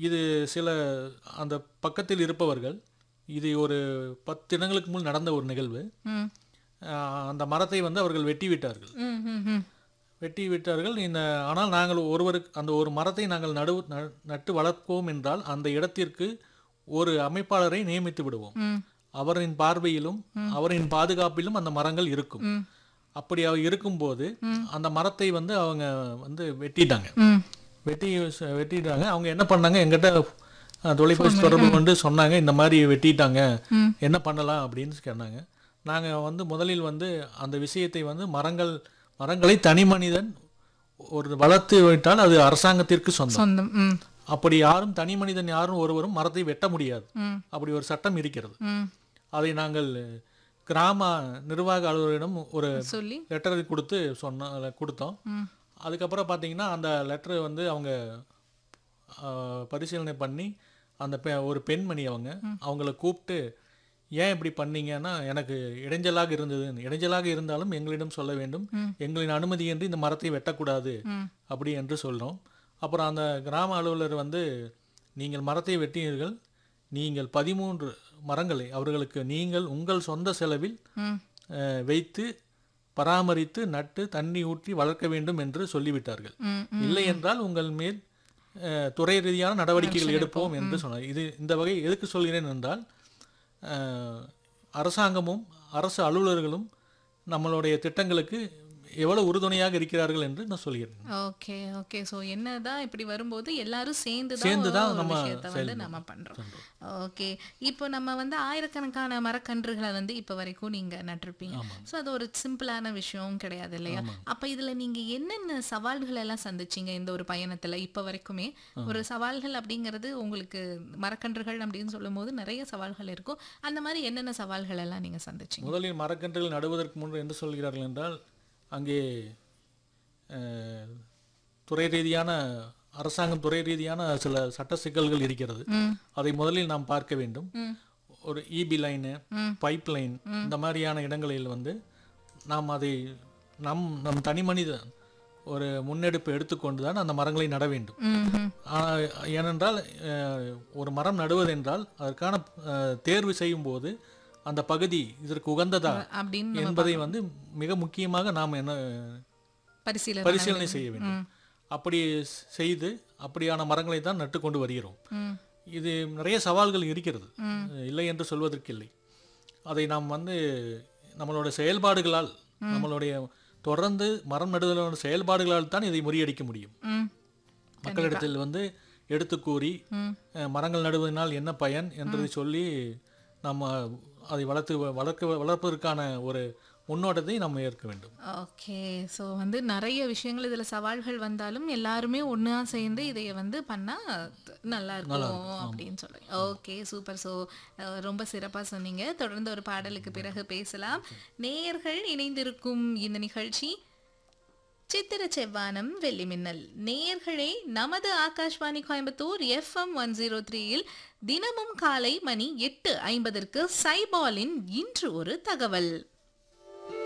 இது சில அந்த பக்கத்தில் இருப்பவர்கள் இது ஒரு பத்து தினங்களுக்கு முன் நடந்த ஒரு நிகழ்வு ம் ஆஹ் அந்த மரத்தை வந்து அவர்கள் வெட்டி விட்டார்கள் ம் ம் ம் வெட்டி விட்டார்கள் இந்த ஆனால் நாங்கள் ஒருவருக்கு அந்த ஒரு மரத்தை நாங்கள் நடு ந- நட்டு வளர்ப்போம் என்றால் அந்த இடத்திற்கு ஒரு அமைப்பாளரை நியமித்து விடுவோம் ம் அவரின் பார்வையிலும் அவரின் பாதுகாப்பிலும் அந்த மரங்கள் இருக்கும் ம் அப்படி அவ இருக்கும்போது அந்த மரத்தை வந்து அவங்க வந்து வெட்டிட்டாங்க ம் வெட்டி ச- வெட்டிட்டாங்க அவங்க என்ன பண்ணாங்க எங்கிட்ட அஹ், தொலைபேசி தொடர்பு கொண்டு சொன்னாங்க இந்த மாதிரி வெட்டிட்டாங்க ம். என்ன பண்ணலாம் அப்படின்னு கேட்டாங்க நாங்கள் வந்து முதலில் வந்து அந்த விஷயத்தை வந்து மரங்கள் மரங்களை தனி மனிதன் ஒரு வளர்த்து விட்டால் அது அரசாங்கத்திற்கு சொந்தம் சொந்தம் ம் அப்படி யாரும் தனி மனிதன் யாரும் ஒருவரும் மரத்தை வெட்ட முடியாது ம் அப்படி ஒரு சட்டம் இருக்கிறது ம் அதை நாங்கள் கிராம நிர்வாக அலுவலரிடம் ஒரு சொல்லி லெட்டர் கொடுத்து சொன்ன கொடுத்தோம் ம் அதுக்கப்புறம் பார்த்தீங்கன்னா அந்த லெட்டர் வந்து அவங்க ஆஹ், பரிசீலனை பண்ணி அந்த பெ ஒரு பெண்மணி அவங்க அவங்கள கூப்பிட்டு ஏன் இப்படி பண்ணீங்கன்னா எனக்கு இடைஞ்சலாக இருந்தது இடைஞ்சலாக இருந்தாலும் எங்களிடம் சொல்ல வேண்டும் எங்களின் அனுமதியின்றி இந்த மரத்தை வெட்டக்கூடாது ம் அப்படி என்று சொல்றோம் அப்புறம் அந்த கிராம அலுவலர் வந்து நீங்கள் மரத்தை வெட்டினீர்கள் நீங்கள் பதிமூன்று மரங்களை அவர்களுக்கு நீங்கள் உங்கள் சொந்த செலவில் ம் அஹ், வைத்து பராமரித்து நட்டு தண்ணி ஊற்றி வளர்க்க வேண்டும் என்று சொல்லிவிட்டார்கள் ம் இல்லை என்றால் உங்கள் மேல் அஹ், துறை ரீதியான நடவடிக்கைகள் எடுப்போம் என்று சொன்னார் இது இந்த வகை எதுக்கு சொல்கிறேன் என்றால் அஹ், அரசாங்கமும் அரசு அலுவலர்களும் நம்மளுடைய திட்டங்களுக்கு எவ்வளவு உறுதுணையாக இருக்கிறார்கள் என்று நான் சொல்கிறேன் ஓகே ஓகே ஸோ என்னதான் இப்படி வரும்போது எல்லாரும் சேர்ந்து சேர்ந்து தான் தான் நம்ம விஷயத்தை வந்து நம்ம பண்றோம் ஓகே இப்போ நம்ம வந்து ஆயிரக்கணக்கான மரக்கன்றுகளை வந்து இப்போ வரைக்கும் நீங்க நட்டிருப்பீங்க ஸோ அது ஒரு சிம்பிளான விஷயம் கிடையாது இல்லையா அப்ப இதுல நீங்க என்னென்ன சவால்கள் எல்லாம் சந்திச்சீங்க இந்த ஒரு பயணத்துல இப்போ வரைக்குமே ஒரு சவால்கள் அப்படிங்கிறது உங்களுக்கு மரக்கன்றுகள் அப்படின்னு சொல்லும்போது நிறைய சவால்கள் இருக்கும் அந்த மாதிரி என்னென்ன சவால்கள் எல்லாம் நீங்க சந்திச்சீங்க முதலில் மரக்கன்றுகள் நடுவதற்கு முன்பு என்ன சொல்கிறார்கள் என்றால் அங்கே அஹ், துறை ரீதியான அரசாங்கம் துறை ரீதியான சில சட்ட சிக்கல்கள் இருக்கிறது ம் அதை முதலில் நாம் பார்க்க வேண்டும் ம் ஒரு இபி லைனு ம். பைப் லைன் இந்த மாதிரியான இடங்களில் வந்து நாம் அதை நம் நம் தனி மனிதன் ஒரு முன்னெடுப்பு எடுத்துக்கொண்டு தான் அந்த மரங்களை நட வேண்டும் ம் ம் ஆனால் ஏனென்றால் அஹ், ஒரு மரம் நடுவதென்றால் அதற்கான அஹ், தேர்வு செய்யும் போது அந்த பகுதி இதற்கு உகந்ததா அப்படின்னு நம்ம என்பதை வந்து மிக முக்கியமாக நாம் என்ன பரிசீலனை பரிசீலனை செய்ய வேண்டும் அப்படி செய்து அப்படியான மரங்களை தான் நட்டு கொண்டு வருகிறோம் ம் இது நிறைய சவால்கள் இருக்கிறது இல்லை என்று சொல்வதற்கில்லை அதை நாம் வந்து நம்மளோட செயல்பாடுகளால் நம்மளுடைய தொடர்ந்து மரம் நடுதலோட செயல்பாடுகளால் தான் இதை முறியடிக்க முடியும் ம் மக்களிடத்தில் வந்து எடுத்து கூறி ம் அஹ், மரங்கள் நடுவதனால் என்ன பயன் என்றதை சொல்லி நம்ம அதை வளர்த்து வளர்க்க வளர்ப்பதற்கான ஒரு முன்னோட்டத்தை நம்ம ஏற்க வேண்டும் ஓகே ஸோ வந்து நிறைய விஷயங்கள் இதில் சவால்கள் வந்தாலும் எல்லாருமே ஒன்றா சேர்ந்து இதைய வந்து பண்ணால் நல்லா இருக்கும் அப்படின்னு சொல்கிறேன் ஓகே சூப்பர் ஸோ ரொம்ப சிறப்பாக சொன்னீங்க தொடர்ந்து ஒரு பாடலுக்கு பிறகு பேசலாம் நேயர்கள் இணைந்திருக்கும் இந்த நிகழ்ச்சி சித்திர செவ்வானம் வெள்ளி மின்னல் நேயர்களே நமது Akashvani Coimbatore FM one zero த்ரீயில் தினமும் காலை மணி எட்டு ஐம்பதற்கு சைபாலின் இன்று ஒரு தகவல்